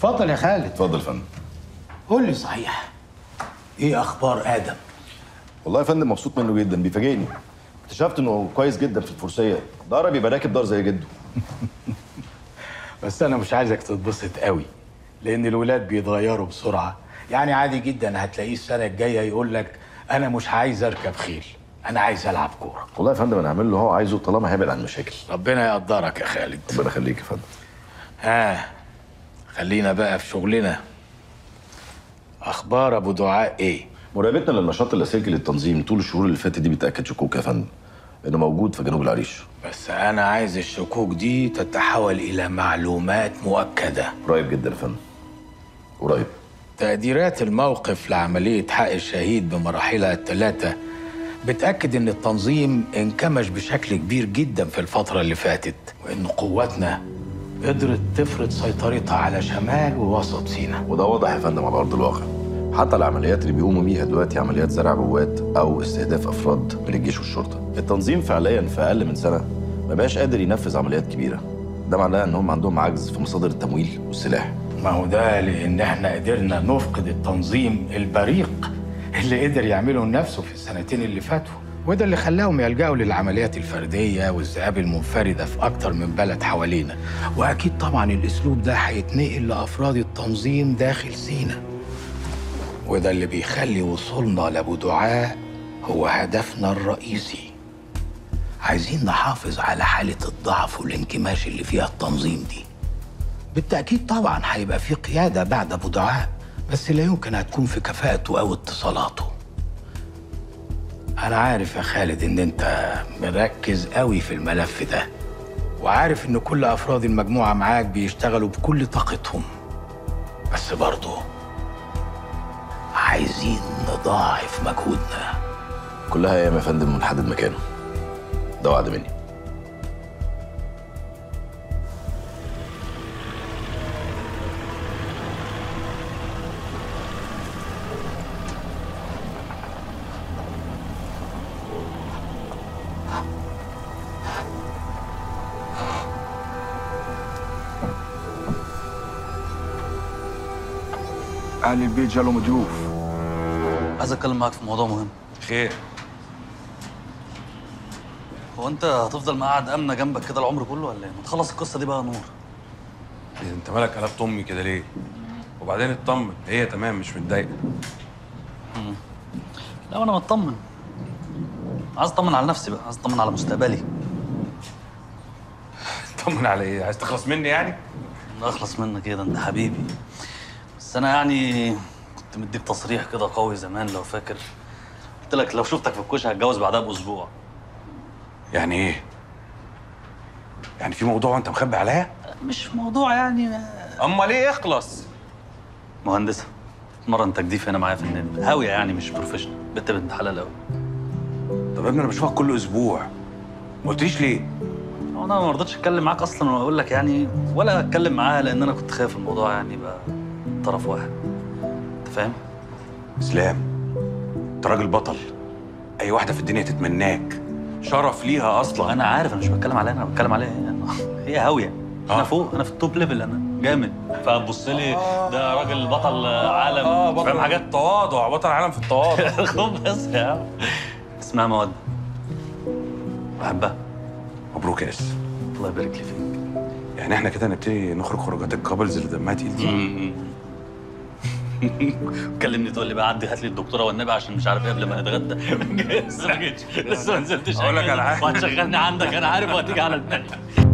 اتفضل يا خالد اتفضل يا فندم قول لي صحيح ايه اخبار ادم والله يا فندم مبسوط منه جدا بيفاجئني اكتشفت انه كويس جدا في الفروسيه ده قرب يبقى راكب دار زي جده بس انا مش عايزك تتبسط قوي لان الولاد بيتغيروا بسرعه يعني عادي جدا هتلاقيه السنه الجايه يقول لك انا مش عايز اركب خيل انا عايز العب كوره والله يا فندم انا هعمل له هو عايزه طالما هيبعد عن المشاكل ربنا يقدرك يا خالد ربنا يخليك يا فندم ها خلينا بقى في شغلنا اخبار ابو دعاء ايه مراقبتنا للنشاط اللاسلكي للتنظيم طول الشهور اللي فاتت دي بتاكد شكوك يا فندم انه موجود في جنوب العريش بس انا عايز الشكوك دي تتحول الى معلومات مؤكده قريب جدا يا فندم قريب تقديرات الموقف لعملية حق الشهيد بمراحلها الثلاثة بتأكد إن التنظيم انكمش بشكل كبير جدا في الفترة اللي فاتت وإن قواتنا قدرت تفرض سيطرتها على شمال ووسط سيناء وده واضح يا فندم على ارض الواقع حتى العمليات اللي بيقوموا بيها دلوقتي عمليات زرع عبوات او استهداف افراد من الجيش والشرطه التنظيم فعليا في اقل من سنه ما بقاش قادر ينفذ عمليات كبيره ده معناه ان هم عندهم عجز في مصادر التمويل والسلاح ما هو ده لأن إحنا قدرنا نفقد التنظيم البريق اللي قدر يعمله لنفسه في السنتين اللي فاتوا وده اللي خلاهم يلجأوا للعمليات الفردية والذئاب المنفردة في أكتر من بلد حوالينا وأكيد طبعا الأسلوب ده هيتنقل لأفراد التنظيم داخل سينا وده اللي بيخلي وصولنا لأبو دعاء هو هدفنا الرئيسي عايزين نحافظ على حالة الضعف والانكماش اللي فيها التنظيم دي بالتأكيد طبعا هيبقى في قيادة بعد أبو دعاء بس لا يمكن هتكون في كفاءته أو اتصالاته أنا عارف يا خالد إن أنت مركز قوي في الملف ده وعارف إن كل أفراد المجموعة معاك بيشتغلوا بكل طاقتهم بس برضه عايزين نضاعف مجهودنا كلها ايام يا فندم ونحدد مكانه ده وعد مني اهل البيت جالهم ضيوف عايز اتكلم معاك في موضوع مهم خير هو انت هتفضل مقعد امنه جنبك كده العمر كله ولا ايه ما تخلص القصه دي بقى يا نور إيه انت مالك قلبت امي كده ليه وبعدين اطمن هي تمام مش متضايقه لا انا مطمن عايز اطمن على نفسي بقى عايز اطمن على مستقبلي اطمن على ايه عايز تخلص مني يعني لا اخلص منك كده انت حبيبي بس انا يعني كنت مديك تصريح كده قوي زمان لو فاكر قلت لك لو شفتك في الكوشه هتجوز بعدها باسبوع يعني ايه يعني في موضوع انت مخبي عليا مش موضوع يعني امال ايه اخلص مهندسه اتمرن تجديف هنا معايا في النادي هاويه يعني مش بروفيشنال بنت بنت حلال قوي طب يا ابني انا بشوفك كل اسبوع ما قلتليش ليه هو انا ما رضيتش اتكلم معاك اصلا واقول لك يعني ولا اتكلم معاها لان انا كنت خايف الموضوع يعني يبقى طرف واحد انت فاهم اسلام انت راجل بطل اي واحده في الدنيا تتمناك شرف ليها اصلا انا عارف انا مش بتكلم عليها انا بتكلم عليها هي هي هاويه انا آه. فوق انا في التوب ليفل انا جامد فبص لي ده راجل بطل عالم اه بطل فاهم حاجات تواضع بطل عالم في التواضع خد بس يا عم اسمها مواد بحبها مبروك يا اس الله يبارك لي فيك يعني احنا كده نبتدي نخرج خروجات الكابلز اللي دمها تقيل دي كلمني تقول لي بقى عدي هات لي الدكتوره والنبي عشان مش عارف ايه قبل ما نتغدى لسه ما جيتش لسه ما نزلتش أقول لك على حاجة. وهتشغلني عندك انا عارف وهتيجي على دماغي